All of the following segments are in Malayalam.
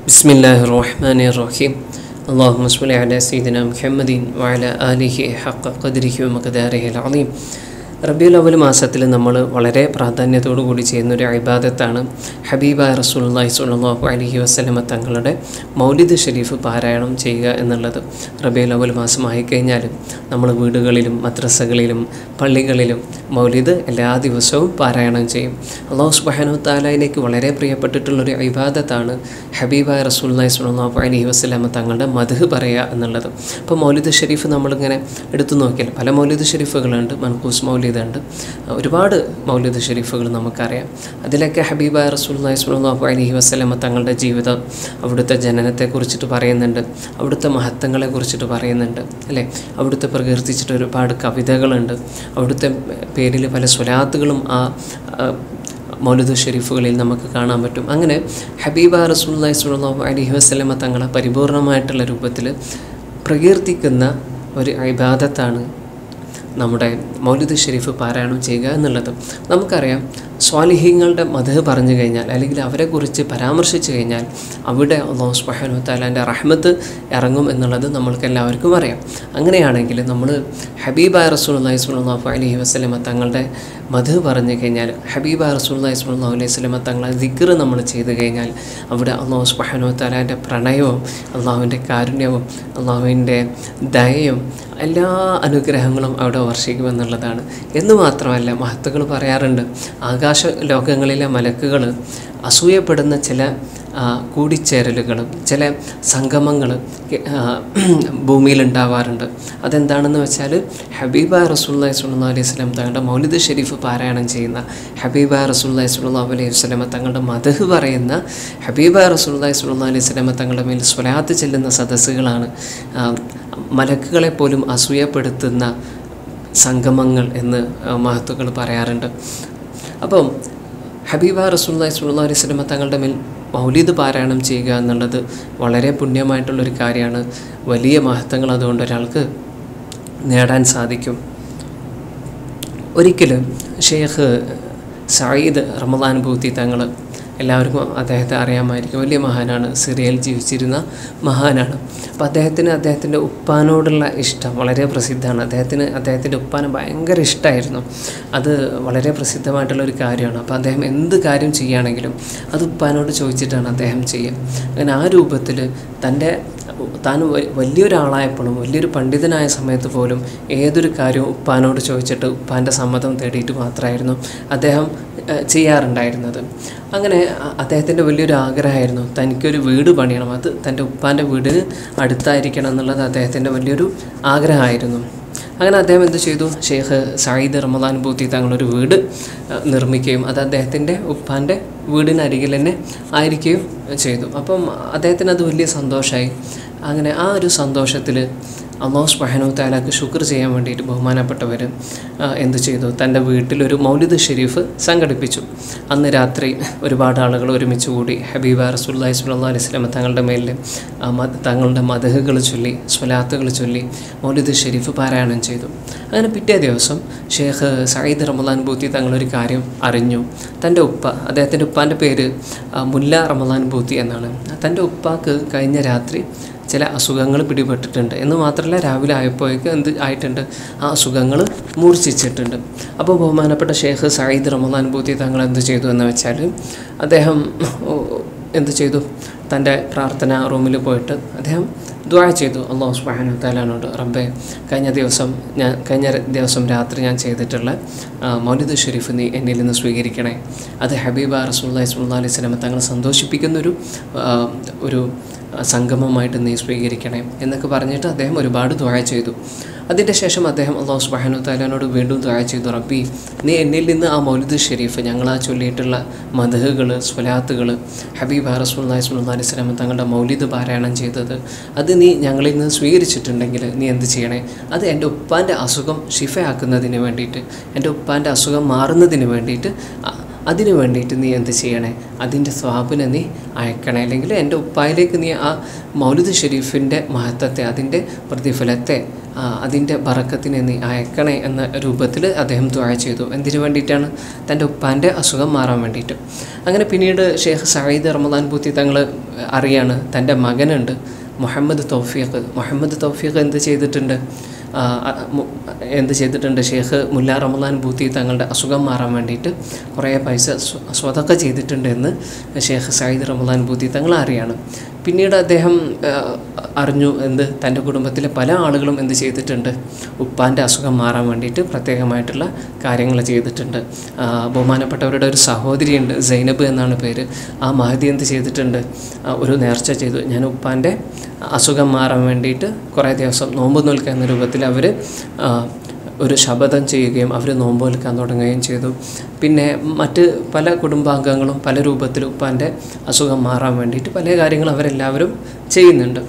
بسم الله الرحمن الرحيم اللهم صل على سيدنا محمد وعلى آله حق قدره ومقداره العظيم റബിയുൽ അവൽ മാസത്തിൽ നമ്മൾ വളരെ പ്രാധാന്യത്തോടു കൂടി ചെയ്യുന്ന ഒരു അഭിബാദത്താണ് ഹബീബ റസൂലുള്ളാഹി സ്വല്ലല്ലാഹു അലൈഹി വസല്ലമ തങ്ങളുടെ മൗലിദ് ഷരീഫ് പാരായണം ചെയ്യുക എന്നുള്ളത് റബിയുൽ അവൽ മാസമായി കഴിഞ്ഞാൽ നമ്മൾ വീടുകളിലും മദ്രസകളിലും പള്ളികളിലും മൗലിദ് എല്ലാ ദിവസവും പാരായണം ചെയ്യും അള്ളാഹു സുബ്ഹാനഹു താലയിലേക്ക് വളരെ പ്രിയപ്പെട്ടിട്ടുള്ളൊരു ഇബാദത്താണ് ഹബീബ റസൂലുള്ളാഹി സ്വല്ലല്ലാഹു അലൈഹി വസല്ലമ തങ്ങളുടെ മധു പറയുക എന്നുള്ളത് അപ്പോൾ മൗലിദ് ഷരീഫ് നമ്മളിങ്ങനെ എടുത്തു നോക്കിയാൽ പല മൗലിദ് ഷരീഫുകളുണ്ട് മൻകൂസ് മൗലിദ് ഉണ്ട് ഒരുപാട് മൗലിദ് ഷരീഫുകൾ നമുക്കറിയാം അതിലൊക്കെ ഹബീബ റസൂലുള്ളാഹി സ്വല്ലല്ലാഹു അലൈഹി വസല്ലമ തങ്ങളുടെ ജീവിതം അവിടുത്തെ ജനനത്തെക്കുറിച്ചിട്ട് പറയുന്നുണ്ട് അവിടുത്തെ മഹത്വങ്ങളെ കുറിച്ചിട്ട് പറയുന്നുണ്ട് അല്ലേ അവിടുത്തെ പ്രകീർത്തിച്ചിട്ട് ഒരുപാട് കവിതകളുണ്ട് അവിടുത്തെ പേരിൽ പല സ്വലാത്തുകളും ആ ആ, മൗലിദ് ഷരീഫുകളിൽ നമുക്ക് കാണാൻ പറ്റും അങ്ങനെ ഹബീബ റസൂലുള്ളാഹി സ്വല്ലല്ലാഹു അലൈഹി വസല്ലമ തങ്ങളെ പരിപൂർണമായിട്ടുള്ള രൂപത്തിൽ പ്രകീർത്തിക്കുന്ന ഒരു ഇബാദത്താണ് നമ്മുടെ മൗലിദ് ഷരീഫ് പാരായണം ചെയ്യുക എന്നുള്ളത് നമുക്കറിയാം സ്വാലിഹീങ്ങളുടെ മധു പറഞ്ഞു കഴിഞ്ഞാൽ അല്ലെങ്കിൽ അവരെക്കുറിച്ച് പരാമർശിച്ചു കഴിഞ്ഞാൽ അവിടെ അള്ളാഹു സുബ്ഹാനഹു താലാൻ്റെ റഹ്മത്ത് ഇറങ്ങും എന്നുള്ളത് നമ്മൾക്ക് എല്ലാവർക്കും അറിയാം അങ്ങനെയാണെങ്കിൽ നമ്മൾ ഹബീബ റസൂലുള്ളാഹി സ്വല്ലല്ലാഹു അലൈഹി വസല്ലമ തങ്ങളുടെ മധു പറഞ്ഞു കഴിഞ്ഞാൽ ഹബീബ റസൂലുള്ളാഹി സ്വല്ലല്ലാഹു അലൈഹി വസല്ലമ തങ്ങളെ ദിക്ർ നമ്മൾ ചെയ്തു കഴിഞ്ഞാൽ അവിടെ അള്ളാഹു സുബ്ഹാനഹു താലാൻ്റെ പ്രണയവും അള്ളാഹുവിൻ്റെ കാരുണ്യവും അള്ളാഹുവിൻ്റെ ദയയും എല്ലാ അനുഗ്രഹങ്ങളും അവിടെ വർഷിക്കുമെന്നുള്ളതാണ് എന്ന് മാത്രമല്ല മഹത്തുക്കൾ പറയാറുണ്ട് ആകാശ ലോകങ്ങളിലെ മലക്കുകൾ അസൂയപ്പെടുന്ന ചില ആ, കൂടിച്ചേരലുകളും ചില സംഗമങ്ങൾ ഭൂമിയിൽ ഉണ്ടാവാറുണ്ട് അതെന്താണെന്ന് വെച്ചാൽ ഹബീബ റസൂല്ലായി സ്വല്ലല്ലാഹു അലൈഹി വസല്ലം തങ്ങളുടെ മൗലിദ് ഷരീഫ് പാരായണം ചെയ്യുന്ന ഹബീബ റസൂല്ലായി സ്വല്ലല്ലാഹു അലൈഹി വസല്ലമ തങ്ങളുടെ മദഹ് പറയുന്ന ഹബീബ റസൂല്ലായി സ്വല്ലല്ലാഹു അലൈഹി വസല്ലമ തങ്ങളുടെ മേൽ സ്വലാത്ത് ചെല്ലുന്ന സദസ്സുകളാണ് ആ, മലക്കുകളെ പോലും അസൂയപ്പെടുത്തുന്ന സംഗമങ്ങൾ എന്ന് ആ, മഹത്തുക്കൾ പറയാറുണ്ട് അപ്പം ഹബീബ റസൂല്ലായി സ്വല്ലല്ലാഹു അലൈഹി വസല്ലമ തങ്ങളുടെ മേൽ മൗലീദ് പാരായണം ചെയ്യുക എന്നുള്ളത് വളരെ പുണ്യമായിട്ടുള്ളൊരു കാര്യമാണ് വലിയ മഹത്വങ്ങൾ അതുകൊണ്ട് ഒരാൾക്ക് നേടാൻ സാധിക്കും ഒരിക്കലും ഷെയ്ഖ് സയ്യിദ് റമദാൻ ബൂത്തി തങ്ങൾ എല്ലാവർക്കും അദ്ദേഹത്തെ അറിയാമായിരിക്കും വലിയ മഹാനാണ് സിറിയയിൽ ജീവിച്ചിരുന്ന മഹാനാണ് അപ്പോൾ അദ്ദേഹത്തിന് അദ്ദേഹത്തിൻ്റെ ഉപ്പാനോടുള്ള ഇഷ്ടം വളരെ പ്രസിദ്ധമാണ് അദ്ദേഹത്തിന് അദ്ദേഹത്തിൻ്റെ ഉപ്പാനെ ഭയങ്കര ഇഷ്ടമായിരുന്നു അത് വളരെ പ്രസിദ്ധമായിട്ടുള്ള ഒരു കാര്യമാണ് അപ്പോൾ അദ്ദേഹം എന്ത് കാര്യം ചെയ്യുകയാണെങ്കിലും അത് ഉപ്പാനോട് ചോദിച്ചിട്ടാണ് അദ്ദേഹം ചെയ്യുക അങ്ങനെ ആ രൂപത്തിൽ തൻ്റെ താൻ വ- വലിയൊരാളായപ്പോഴും വലിയൊരു പണ്ഡിതനായ സമയത്ത് പോലും ഏതൊരു കാര്യവും ഉപ്പാനോട് ചോദിച്ചിട്ട് ഉപ്പാൻ്റെ സമ്മതം തേടിയിട്ട് മാത്രമായിരുന്നു അദ്ദേഹം ഏഹ്, ചെയ്യാറുണ്ടായിരുന്നത് അങ്ങനെ അ- അദ്ദേഹത്തിൻ്റെ വലിയൊരു ആഗ്രഹമായിരുന്നു തനിക്കൊരു വീട് പണിയണം അത് തൻ്റെ ഉപ്പാൻ്റെ വീടിന് അടുത്തായിരിക്കണം എന്നുള്ളത് അദ്ദേഹത്തിൻ്റെ വലിയൊരു ആഗ്രഹമായിരുന്നു അങ്ങനെ അദ്ദേഹം എന്ത് ചെയ്തു ഷെയ്ഖ് സായിദ് റമദാൻ ബൂത്തി തങ്ങളൊരു വീട് ഏഹ്, നിർമ്മിക്കുകയും അത് അദ്ദേഹത്തിൻ്റെ ഉപ്പാൻ്റെ വീടിനരികിൽ തന്നെ ആയിരിക്കുകയും ചെയ്തു അപ്പം അദ്ദേഹത്തിന് അത് വലിയ സന്തോഷമായി അങ്ങനെ ആ ഒരു സന്തോഷത്തിൽ അള്ളാഹു സുബ്ഹാനഹു താലാക്ക് ശുക്ർ ചെയ്യാൻ വേണ്ടിയിട്ട് ബഹുമാനപ്പെട്ടവർ എന്ത് ചെയ്തു തൻ്റെ വീട്ടിലൊരു മൗലിദ് ഷെരീഫ് സംഘടിപ്പിച്ചു അന്ന് രാത്രി ഒരുപാട് ആളുകൾ ഒരുമിച്ച് കൂടി ഹബീബ റസൂല്ലാഹി സ്വല്ലല്ലാഹു അലൈഹി വസല്ലം തങ്ങളുടെ മേലിൽ ആ, മദ് തങ്ങളുടെ മദഹുകൾ ചൊല്ലി സ്വലാത്തുകൾ ചൊല്ലി മൗലിദ് ഷെരീഫ് പാരായണം ചെയ്തു അങ്ങനെ പിറ്റേ ദിവസം ഷേഖ് സയ്യിദ് റമദാൻ ബൂത്തി തങ്ങളൊരു കാര്യം അറിഞ്ഞു തൻ്റെ ഉപ്പ അദ്ദേഹത്തിൻ്റെ ഉപ്പാൻ്റെ പേര് ആ, മുല്ല റമദാൻ ബൂത്തി എന്നാണ് തൻ്റെ ഉപ്പാക്ക് കഴിഞ്ഞ രാത്രി ചില അസുഖങ്ങൾ പിടിപെട്ടിട്ടുണ്ട് എന്ന് മാത്രമല്ല രാവിലെ ആയപ്പോഴേക്ക് എന്ത് ആയിട്ടുണ്ട് ആ അസുഖങ്ങൾ മൂർച്ഛിച്ചിട്ടുണ്ട് അപ്പോൾ ബഹുമാനപ്പെട്ട ഷേഖ് സയ്യിദ് റമദാൻ ബൂത്തി തങ്ങൾ എന്ത് ചെയ്തു എന്ന് വെച്ചാൽ അദ്ദേഹം ഓ, എന്ത് ചെയ്തു തൻ്റെ പ്രാർത്ഥന റൂമിൽ പോയിട്ട് അദ്ദേഹം ദ്വാ ചെയ്തു അള്ളാഹു സുബ്ഹാനഹു താലാനോട് റബ്ബെ കഴിഞ്ഞ ദിവസം ഞാൻ കഴിഞ്ഞ ര- ദിവസം രാത്രി ഞാൻ ചെയ്തിട്ടുള്ള ആ, മൗലിദ് ഷെരീഫ് നീ എന്നിൽ നിന്ന് സ്വീകരിക്കണേ അത് ഹബീബ റസൂല്ലാഹി സ്വല്ലല്ലാഹു അലൈഹി വസല്ലം തങ്ങളെ സന്തോഷിപ്പിക്കുന്നൊരു ആ, ഒരു സംഗമമായിട്ട് നീ സ്വീകരിക്കണേ എന്നൊക്കെ പറഞ്ഞിട്ട് അദ്ദേഹം ഒരുപാട് ദ്വായ ചെയ്തു അതിൻ്റെ ശേഷം അദ്ദേഹം അള്ളാഹു സുബ്ഹാനഹു താലാനോട് വീണ്ടും ദ്വായ ചെയ്തു റബ്ബി നീ എന്നിൽ നിന്ന് ആ മൗലിദ് ഷെരീഫ് ഞങ്ങൾ ആ ചൊല്ലിയിട്ടുള്ള മദഹുകൾ സ്വലാത്തുകൾ ഹബീബ് റസൂല്ലാഹി സ്വല്ലല്ലാഹു അലൈഹി വസല്ലം തങ്ങളുടെ മൗലിദ് പാരായണം ചെയ്തത് അത് നീ ഞങ്ങളിൽ നിന്ന് സ്വീകരിച്ചിട്ടുണ്ടെങ്കിൽ നീ എന്ത് ചെയ്യണേ അത് എൻ്റെ ഉപ്പാൻ്റെ അസുഖം ഷിഫയാക്കുന്നതിന് വേണ്ടിയിട്ട് എൻ്റെ ഉപ്പാൻ്റെ അസുഖം മാറുന്നതിന് വേണ്ടിയിട്ട് അ- അതിനു വേണ്ടിയിട്ട് നീ എന്ത് ചെയ്യണേ അതിൻ്റെ സ്വാബിനെ നീ അയക്കണേ അല്ലെങ്കിൽ എൻ്റെ ഉപ്പായിലേക്ക് നീ ആ മൗലിദ് ഷെരീഫിൻ്റെ മഹത്വത്തെ അതിൻ്റെ പ്രതിഫലത്തെ ആ, അതിൻ്റെ ബറക്കത്തിനെ നീ അയക്കണേ എന്ന രൂപത്തിൽ അദ്ദേഹം ദ്വാ ചെയ്തു എന്തിനു വേണ്ടിയിട്ടാണ് തൻ്റെ ഉപ്പാൻ്റെ അസുഖം മാറാൻ വേണ്ടിയിട്ട് അങ്ങനെ പിന്നീട് ഷെയ്ഖ് സയ്യിദ് റമദാൻ പൂത്തി തങ്ങൾ അറിയാണ് തൻ്റെ മകനുണ്ട് മുഹമ്മദ് തൗഫീഖ് മുഹമ്മദ് തൗഫീഖ് എന്ത് ചെയ്തിട്ടുണ്ട് ആ, ആ, മു- എന്ത് ചെയ്തിട്ടുണ്ട് ഷെയ്ഖ് മുല്ല റമദാൻ ബൂത്തി തങ്ങളുടെ അസുഖം മാറാൻ വേണ്ടിയിട്ട് കുറേ പൈസ സ്വ- സ്വതക്ക ചെയ്തിട്ടുണ്ട് എന്ന് ഷെയ്ഖ് സയ്യിദ് റമദാൻ ബൂത്തി തങ്ങൾ അറിയാണ് പിന്നീട് അദ്ദേഹം ആ, അറിഞ്ഞു എന്ത് തൻ്റെ കുടുംബത്തിലെ പല ആളുകളും എന്ത് ചെയ്തിട്ടുണ്ട് ഉപ്പാൻ്റെ അസുഖം മാറാൻ വേണ്ടിയിട്ട് പ്രത്യേകമായിട്ടുള്ള കാര്യങ്ങൾ ചെയ്തിട്ടുണ്ട് ആ, ബഹുമാനപ്പെട്ടവരുടെ ഒരു സഹോദരിയുണ്ട് സൈനബ് എന്നാണ് പേര് ആ മഹതി എന്ത് ചെയ്തിട്ടുണ്ട് ആ, ഒരു നേർച്ച ചെയ്തു ഞാൻ ഉപ്പാൻ്റെ അസുഖം മാറാൻ വേണ്ടിയിട്ട് കുറേ ദിവസം നോമ്പ് നിൽക്കുക എന്ന രൂപത്തിൽ അവർ ഒരു ശപഥം ചെയ്യുകയും അവർ നോമ്പ് നിൽക്കാൻ തുടങ്ങുകയും ചെയ്തു പിന്നെ മറ്റ് പല കുടുംബാംഗങ്ങളും പല രൂപത്തിൽ ഉപ്പാൻ്റെ അസുഖം മാറാൻ വേണ്ടിയിട്ട് പല കാര്യങ്ങളും അവരെല്ലാവരും ചെയ്യുന്നുണ്ട്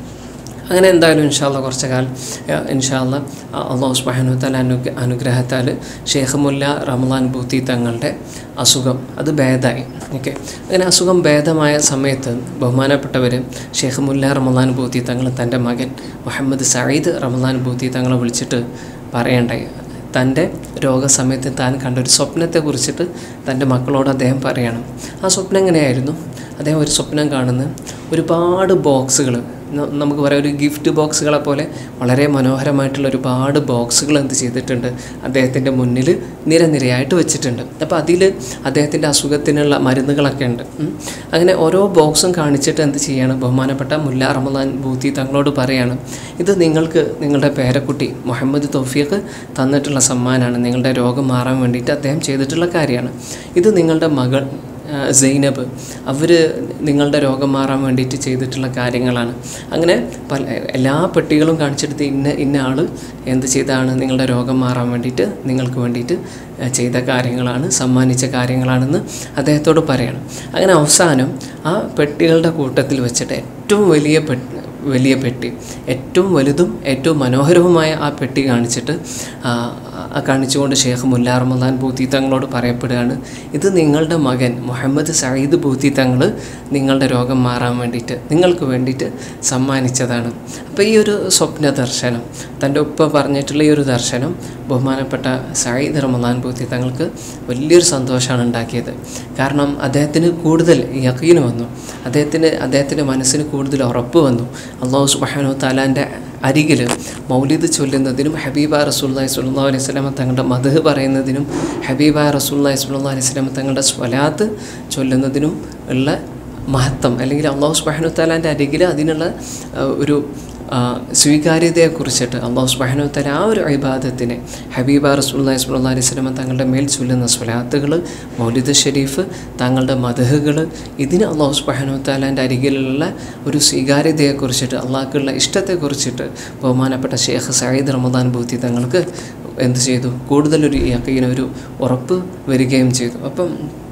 അങ്ങനെ എന്തായാലും ഇൻഷാല്ല കുറച്ച് കാലം ഇൻഷാല്ല അള്ളാഹു സുബാനു തല അനുഗ്ര അനുഗ്രഹത്താൽ ഷേഖ് മുല്ല റമലാൻ ബൂത്തി തങ്ങളുടെ അസുഖം അത് ഭേദമായി ഓക്കെ അങ്ങനെ അസുഖം ഭേദമായ സമയത്ത് ബഹുമാനപ്പെട്ടവർ ഷേഖ് മുല്ല റമലാൻ ബൂത്തി തങ്ങൾ തൻ്റെ മകൻ മുഹമ്മദ് സയ്യിദ് റമലാൻ ബൂത്തി തങ്ങളെ വിളിച്ചിട്ട് പറയണ്ടായി തൻ്റെ രോഗസമയത്ത് താൻ കണ്ട ഒരു സ്വപ്നത്തെ കുറിച്ചിട്ട് തൻ്റെ മക്കളോട് അദ്ദേഹം പറയണം ആ സ്വപ്നം എങ്ങനെയായിരുന്നു അദ്ദേഹം ഒരു സ്വപ്നം കാണുന്ന ഒരുപാട് ബോക്സുകൾ നമുക്ക് പറയാം ഒരു ഗിഫ്റ്റ് ബോക്സുകളെ പോലെ വളരെ മനോഹരമായിട്ടുള്ള ഒരുപാട് ബോക്സുകൾ എന്ത് ചെയ്തിട്ടുണ്ട് അദ്ദേഹത്തിൻ്റെ മുന്നിൽ നിരനിരയായിട്ട് വെച്ചിട്ടുണ്ട് അപ്പോൾ അതിൽ അദ്ദേഹത്തിൻ്റെ അസുഖത്തിനുള്ള മരുന്നുകളൊക്കെ ഉണ്ട് ഉം. അങ്ങനെ ഓരോ ബോക്സും കാണിച്ചിട്ട് എന്ത് ചെയ്യണം ബഹുമാനപ്പെട്ട മുല്ല റമദാൻ ബൂത്തി തങ്ങളോട് പറയാണ് ഇത് നിങ്ങൾക്ക് നിങ്ങളുടെ പേരക്കുട്ടി മുഹമ്മദ് തൗഫീഖ് തന്നിട്ടുള്ള സമ്മാനമാണ് നിങ്ങളുടെ രോഗം മാറാൻ വേണ്ടിയിട്ട് അദ്ദേഹം ചെയ്തിട്ടുള്ള കാര്യമാണ് ഇത് നിങ്ങളുടെ മകൾ ആ, സൈനബ് അവർ നിങ്ങളുടെ രോഗം മാറാൻ വേണ്ടിയിട്ട് ചെയ്തിട്ടുള്ള കാര്യങ്ങളാണ് അങ്ങനെ പല എല്ലാ പെട്ടികളും കാണിച്ചെടുത്ത് ഇന്ന ഇന്ന ആൾ എന്ത് ചെയ്താണ് നിങ്ങളുടെ രോഗം മാറാൻ വേണ്ടിയിട്ട് നിങ്ങൾക്ക് വേണ്ടിയിട്ട് ആ, ചെയ്ത കാര്യങ്ങളാണ് സമ്മാനിച്ച കാര്യങ്ങളാണെന്ന് അദ്ദേഹത്തോട് പറയണം അങ്ങനെ അവസാനം ആ പെട്ടികളുടെ കൂട്ടത്തിൽ വെച്ചിട്ട് ഏറ്റവും വലിയ പെട്ടി വലിയ പെട്ടി ഏറ്റവും വലുതും ഏറ്റവും മനോഹരവുമായ ആ പെട്ടി കാണിച്ചിട്ട് ആ, ആ കാണിച്ചുകൊണ്ട് ഷേഖ് മുല്ല റമദാൻ ബൂത്തി തങ്ങളോട് പറയപ്പെടുകയാണ് ഇത് നിങ്ങളുടെ മകൻ മുഹമ്മദ് സയ്യിദ് ബൂത്തി തങ്ങൾ നിങ്ങളുടെ രോഗം മാറാൻ വേണ്ടിയിട്ട് നിങ്ങൾക്ക് വേണ്ടിയിട്ട് സമ്മാനിച്ചതാണ് അപ്പോൾ ഈ ഒരു സ്വപ്ന ദർശനം തൻ്റെ ഉപ്പ പറഞ്ഞിട്ടുള്ള ഈ ഒരു ദർശനം ബഹുമാനപ്പെട്ട സയ്യിദ് റമദാൻ ബൂത്തി തങ്ങൾക്ക് വലിയൊരു സന്തോഷമാണ് ഉണ്ടാക്കിയത് കാരണം അദ്ദേഹത്തിന് കൂടുതൽ യക്കീന് വന്നു അദ്ദേഹത്തിന് അദ്ദേഹത്തിൻ്റെ മനസ്സിന് കൂടുതൽ ഉറപ്പ് വന്നു അള്ളാഹു സുബാനു താലാൻ്റെ അരികിൽ മൗലിദ് ചൊല്ലുന്നതിനും ഹബീബ റസൂല്ലായി സ്വല്ലാ അലൈഹി സ്വലാമ തങ്ങളുടെ മധു പറയുന്നതിനും ഹബീബ റസൂല്ലായി സ്വല്ലാ അലൈഹി സ്വലാമ തങ്ങളുടെ സ്വലാത്ത് ചൊല്ലുന്നതിനും ഉള്ള മഹത്വം അല്ലെങ്കിൽ അള്ളാഹു സുബാനു താലാൻ്റെ അരികിൽ അതിനുള്ള ആ, ഒരു ആ, സ്വീകാര്യതയെക്കുറിച്ചിട്ട് അള്ളാഹു സുബാനു തല ആ ഒരു ഇബാദത്തിനെ ഹബീബ റസൂല്ലാ സ്വല്ലാ അലൈഹി സ്വലമ തങ്ങളുടെ മേൽ ചൊല്ലുന്ന സ്വലാത്തുകൾ മൗലിദ് ഷരീഫ് തങ്ങളുടെ മദഹുകൾ ഇതിന് അള്ളാഹു സുബാനു താലാൻ്റെ അരികിലുള്ള ഒരു സ്വീകാര്യതയെക്കുറിച്ചിട്ട് അള്ളാഹ്ക്കുള്ള ഇഷ്ടത്തെക്കുറിച്ചിട്ട് ബഹുമാനപ്പെട്ട ഷേഖ് സയ്യിദ് റമദാൻ ബൂത്തി തങ്ങൾക്ക് എന്ത് ചെയ്തു കൂടുതലൊരു യക്കീന ഒരു ഉറപ്പ് വരികയും ചെയ്തു അപ്പം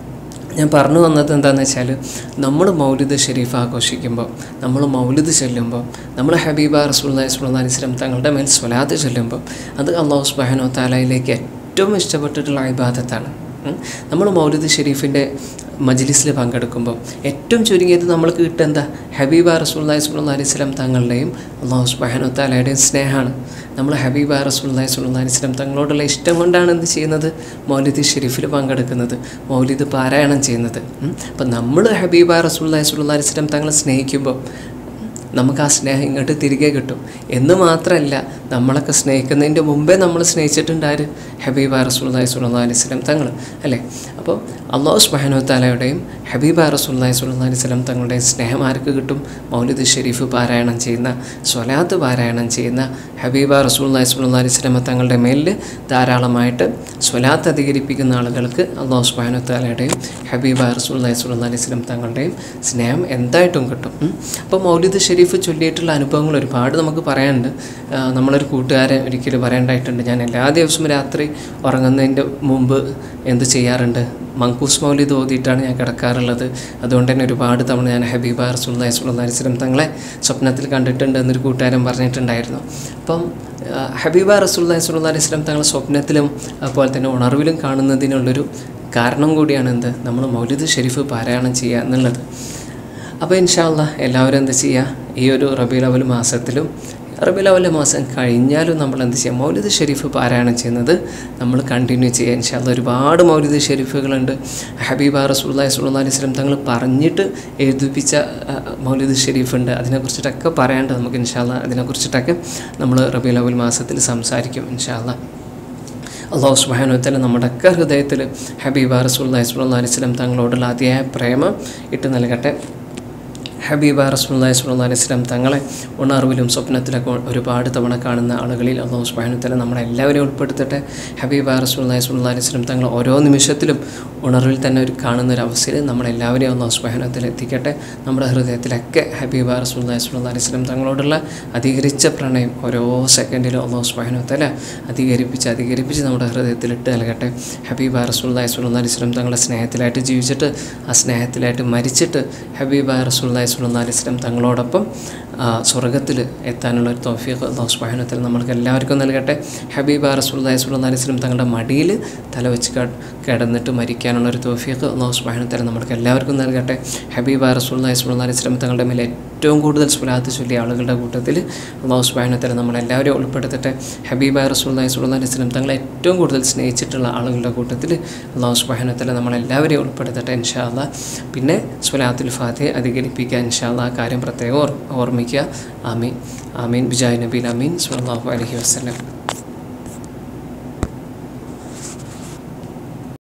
ഞാൻ പറഞ്ഞു വന്നത് എന്താണെന്ന് വെച്ചാൽ നമ്മൾ മൗലിദ് ഷെരീഫ് ആഘോഷിക്കുമ്പോൾ നമ്മൾ മൗലിദ് ചൊല്ലുമ്പോൾ നമ്മൾ ഹബീബ റസൂല്ലാ സ്വല്ലാ അലിസ്ലം തങ്ങളുടെ മേൽ സ്വലാത്ത് ചൊല്ലുമ്പോൾ അത് അള്ളാഹു സുബാനോ താലയിലേക്ക് ഏറ്റവും ഇഷ്ടപ്പെട്ടിട്ടുള്ള ഇബാദത്താണ് ഉം. നമ്മൾ മൗലിദ് ഷെരീഫിൻ്റെ മജ്ലിസിൽ പങ്കെടുക്കുമ്പോൾ ഏറ്റവും ചുരുങ്ങിയത് നമ്മൾക്ക് കിട്ടുക എന്താ ഹബീബ റസൂല്ലായി സ്വല്ലാ അലൈഹി സ്വലം തങ്ങളുടെയും അള്ളാഹു സുബാനോ താലയുടെയും സ്നേഹമാണ് നമ്മൾ ഹബീബ റസൂല്ലായി സ്വല്ലാ അലൈഹി സ്വലം തങ്ങളോടുള്ള ഇഷ്ടം കൊണ്ടാണ് എന്ത് ചെയ്യുന്നത് മൗലിദ് ഷെരീഫിൽ പങ്കെടുക്കുന്നത് മൗലിദ് പാരായണം ചെയ്യുന്നത് ഉം. അപ്പം നമ്മൾ ഹബീബ റസൂല്ലായി സ്വല്ലാ അലൈഹി സ്വലം തങ്ങളെ സ്നേഹിക്കുമ്പോൾ നമുക്ക് ആ സ്നേഹം ഇങ്ങോട്ട് തിരികെ കിട്ടും എന്ന് മാത്രമല്ല നമ്മളൊക്കെ സ്നേഹിക്കുന്നതിൻ്റെ മുമ്പേ നമ്മൾ സ്നേഹിച്ചിട്ടുണ്ട് ആര് ഹബീബ റസൂല്ലായി സ്വല്ലാ അലൈഹി സ്വലം തങ്ങൾ അല്ലേ അപ്പോൾ അള്ളാഹു സുബാനു താലയുടെയും ഹബീബ റസൂല്ലായി സ്വല്ലാ അലൈഹി സ്വലം തങ്ങളുടെയും സ്നേഹം ആർക്ക് കിട്ടും മൗലിദ് ഷെരീഫ് പാരായണം ചെയ്യുന്ന സ്വലാത്ത് പാരായണം ചെയ്യുന്ന ഹബീബ റസൂല്ലായി സ്വല്ലാ അലൈഹി സ്വലമ തങ്ങളുടെ മേലിൽ ധാരാളമായിട്ട് സ്വലാത്ത് അധികരിപ്പിക്കുന്ന ആളുകൾക്ക് അള്ളാഹു സുബാനു താലയുടെയും ഹബീബ റസൂല്ലായി സ്വല്ലാ അലൈഹി സ്വലം തങ്ങളുടെയും സ്നേഹം എന്തായിട്ടും കിട്ടും ഉം. അപ്പോൾ മൗലിദ് ഷെരീഫ് ചൊല്ലിയിട്ടുള്ള അനുഭവങ്ങൾ ഒരുപാട് നമുക്ക് പറയാനുണ്ട് ആ, നമ്മളൊരു കൂട്ടുകാരൻ ഒരിക്കലും പറയേണ്ടതായിട്ടുണ്ട് ഞാൻ എല്ലാ ദിവസവും രാത്രി ഉറങ്ങുന്നതിൻ്റെ മുമ്പ് എന്ത് ചെയ്യാറുണ്ട് മങ്കൂസ് മൗലിദ് ഓതിയിട്ടാണ് ഞാൻ കിടക്കാറുള്ളത് അതുകൊണ്ട് തന്നെ ഒരുപാട് തവണ ഞാൻ ഹബീബ റസൂല്ലായി സ്വല്ലാ അലൈഹി സ്വലം തങ്ങളെ സ്വപ്നത്തിൽ കണ്ടിട്ടുണ്ട് എന്നൊരു കൂട്ടുകാരൻ പറഞ്ഞിട്ടുണ്ടായിരുന്നു അപ്പം ആ, ഹബീബ റസൂല്ലായി സ്വല്ലാ അലൈഹി സ്വലം തങ്ങളെ സ്വപ്നത്തിലും അതുപോലെ തന്നെ ഉണർവിലും കാണുന്നതിനുള്ളൊരു കാരണം കൂടിയാണ് എന്ത് നമ്മൾ മൗലിദ് ഷെരീഫ് പാരായണം ചെയ്യുക എന്നുള്ളത് അപ്പോൾ ഇൻഷാല്ല എല്ലാവരും എന്താ ചെയ്യുക ഈ ഒരു റബീൽ അവൽ മാസത്തിലും റബി ലവലെ മാസം കഴിഞ്ഞാലും നമ്മൾ എന്ത് ചെയ്യാം മൗലിദ് ഷെരീഫ് പാരായണം ചെയ്യുന്നത് നമ്മൾ കണ്ടിന്യൂ ചെയ്യുക ഇൻഷാല്ല ഒരുപാട് മൗലിദ് ഷെരീഫുകളുണ്ട് ഹബീബ റസൂല്ലാ സുല്ലാ അലൈഹി സ്വലം തങ്ങൾ പറഞ്ഞിട്ട് എഴുതിപ്പിച്ച ആ, മൗലിദ് ഷെരീഫുണ്ട് അതിനെക്കുറിച്ചിട്ടൊക്കെ പറയാണ്ട് നമുക്ക് ഇൻഷാല്ല അതിനെക്കുറിച്ചിട്ടൊക്കെ നമ്മൾ റബി ലവൽ മാസത്തിൽ സംസാരിക്കും ഇൻഷാല്ല അള്ളാഹു സുബാനുത്തല നമ്മുടെയൊക്കെ ഹൃദയത്തിൽ ഹബീബ റസൂല്ലാ സുല്ലാ അലൈഹി സ്വലം തങ്ങളോടുള്ള അതിയായ പ്രേമം ഇട്ട് നൽകട്ടെ ഹബീബ റസൂല്ലാ സുല്ലാ അലൈഹി സ്വലം തങ്ങളെ ഉണർവിലും സ്വപ്നത്തിലൊക്കെ ഒരുപാട് തവണ കാണുന്ന ആളുകളിൽ അള്ളാഹു സുബാനുത്തല നമ്മളെല്ലാവരെയും ഉൾപ്പെടുത്തട്ടെ ഹബീബ റസൂല്ലാ സുല്ലാ അലൈഹി സ്വലം തങ്ങൾ ഓരോ നിമിഷത്തിലും ഉണർവിൽ തന്നെ ഒരു കാണുന്ന ഒരു അവസ്ഥയിൽ നമ്മളെല്ലാവരെയും അള്ളാഹു സുബാനുത്തല എത്തിക്കട്ടെ നമ്മുടെ ഹൃദയത്തിലൊക്കെ ഹബീബ റസൂല്ലാ സുല്ലാ അലൈഹി സ്വലം തങ്ങളോടുള്ള അധികരിച്ച പ്രണയം ഓരോ സെക്കൻഡിലും അള്ളാഹു സുബാനുത്തല അധികരിപ്പിച്ച് അധികരിപ്പിച്ച് നമ്മുടെ ഹൃദയത്തിൽ ഇട്ട് നൽകട്ടെ ഹബീബ റസൂല്ലാ സുല്ലാ അലൈഹി സ്വലം തങ്ങളുടെ സ്നേഹത്തിലായിട്ട് ജീവിച്ചിട്ട് ആ സ്നേഹത്തിലായിട്ട് മരിച്ചിട്ട് ഹബീബ റസൂല്ലാ സുല്ലാ അലൈഹി സ്വലം തങ്ങളോടൊപ്പം സ്വർഗത്തിൽ എത്താനുള്ള ഒരു തോഫീഖ് അള്ളാഹു സുബാനുത്തല നമ്മൾക്ക് എല്ലാവർക്കും നൽകട്ടെ ഹബീബ റസൂല്ലാ സുല്ലാ അലൈഹി സ്വലം തങ്ങളുടെ മടിയിൽ തല വെച്ച് കെ- കിടന്നിട്ട് മരിക്കാനുള്ള ഒരു തോഫീഖ് അള്ളാഹു സുബാനുത്തല നമ്മൾക്ക് എല്ലാവർക്കും നൽകട്ടെ ഹബീബ റസൂല്ലാ സുല്ലാ അലൈഹി സ്വലം തങ്ങളുടെ മേലെ ഏറ്റവും കൂടുതൽ സ്വലാത്ത് ചൊല്ലിയ ആളുകളുടെ കൂട്ടത്തിൽ അള്ളാഹു സുബാനുത്തല നമ്മളെല്ലാവരെയും ഉൾപ്പെടുത്തട്ടെ ഹബീബ റസൂല്ലാ സുല്ലാ അലൈഹി സ്വലം തങ്ങളെ ഏറ്റവും കൂടുതൽ സ്നേഹിച്ചിട്ടുള്ള ആളുകളുടെ കൂട്ടത്തിൽ അള്ളാഹു സുബാനുത്തല നമ്മളെല്ലാവരെയും ഉൾപ്പെടുത്തട്ടെ ഇൻഷാ അല്ലാ പിന്നെ സ്വലാത്തുൽ ഫാത്തിഹ അധികരിപ്പിക്കുക ഇൻഷാ അല്ലാ ആ കാര്യം പ്രത്യേകം ഓർ- ഓർമ്മിക്കുക ആമീൻ ആമീൻ ബിജായ് നബീൻ അമീൻ സുല്ലാഹു അലഹി വസ്ലം